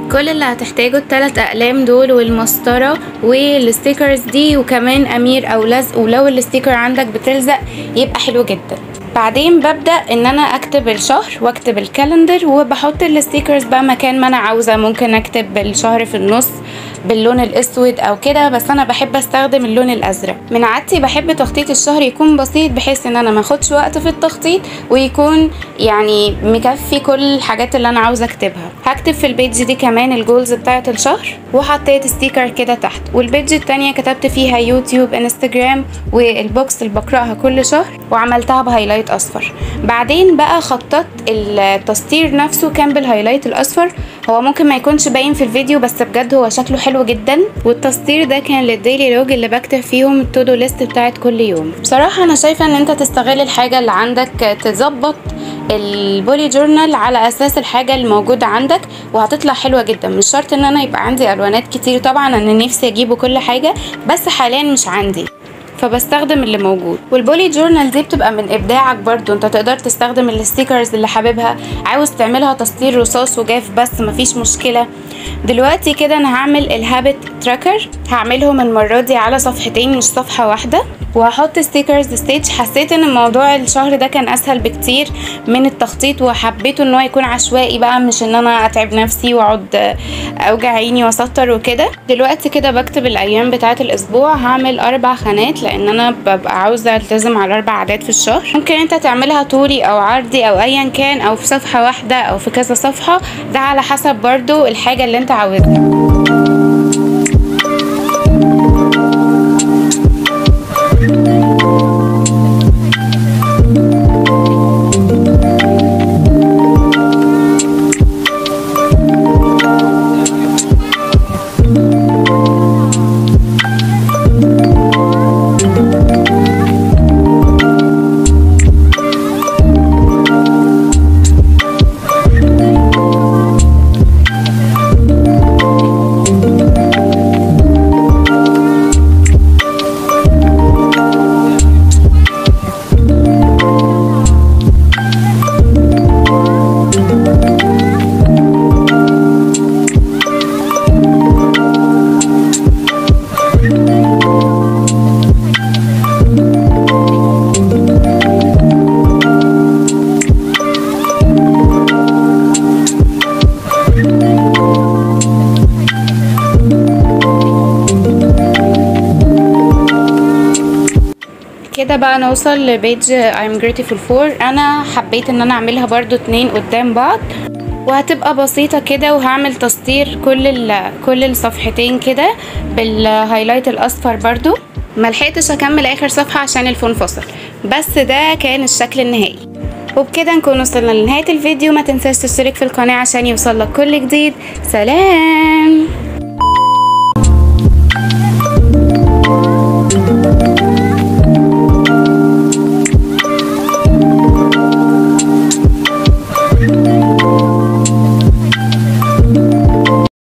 كل اللي هتحتاجه التلات اقلام دول والمسطرة والستيكرز دي وكمان امير او لزق ولو الستيكر عندك بتلزق يبقى حلو جدا بعدين ببدأ ان انا اكتب الشهر واكتب الكالندر وبحط الستيكرز بقى مكان ما انا عاوزة ممكن اكتب الشهر في النص باللون الاسود او كده بس انا بحب استخدم اللون الازرق من عادتي بحب تخطيط الشهر يكون بسيط بحيث ان انا ماخدش وقت في التخطيط ويكون يعني مكفي كل الحاجات اللي انا عاوزه اكتبها هكتب في البيج دي كمان الجولز بتاعه الشهر وحطيت ستيكر كده تحت والبيج التانية كتبت فيها يوتيوب انستجرام والبوكس اللي بقراها كل شهر وعملتها بهايلايت اصفر بعدين بقى خططت التسطير نفسه كان بالهايلايت الاصفر هو ممكن ما يكونش باين في الفيديو بس بجد هو شكله حلو جدا والتسطير ده كان للديلي لوج اللي بكتب فيهم التودو ليست بتاعت كل يوم بصراحة انا شايفة ان انت تستغل الحاجة اللي عندك تظبط البولي جورنال على اساس الحاجة اللي موجودة عندك وهتطلع حلوة جدا مش شرط ان انا يبقى عندي الوانات كتير طبعا انا نفسي اجيبه كل حاجة بس حاليا مش عندي فبستخدم اللي موجود والبولي جورنال دي بتبقى من ابداعك برضو انت تقدر تستخدم الستيكرز اللي حاببها عاوز تعملها تسطير رصاص وجاف بس مفيش مشكلة دلوقتي كده انا هعمل الهابت تراكر هعملهم المرة دي على صفحتين مش صفحة واحدة وهحط ستيكرز ستيتش حسيت ان موضوع الشهر ده كان اسهل بكتير من التخطيط وحبيته ان هو يكون عشوائي بقى مش ان انا اتعب نفسي واقعد اوجع عيني واسطر وكده دلوقتي كده بكتب الايام بتاعه الاسبوع هعمل اربع خانات لان انا ببقى عاوزه التزم على اربع عادات في الشهر ممكن انت تعملها طولي او عرضي او ايا كان او في صفحه واحده او في كذا صفحه ده على حسب برضو الحاجه اللي انت عاوزها كده بقى نوصل لبيج I'm grateful for انا حبيت ان انا اعملها برضو اتنين قدام بعض وهتبقى بسيطة كده وهعمل تسطير كل ال- كل الصفحتين كده بالهايلايت الاصفر برضو ملحقتش اكمل اخر صفحة عشان الفون فصل بس ده كان الشكل النهائي وبكده نكون وصلنا لنهاية الفيديو ما تنساش تشترك في القناة عشان يوصلك كل جديد سلام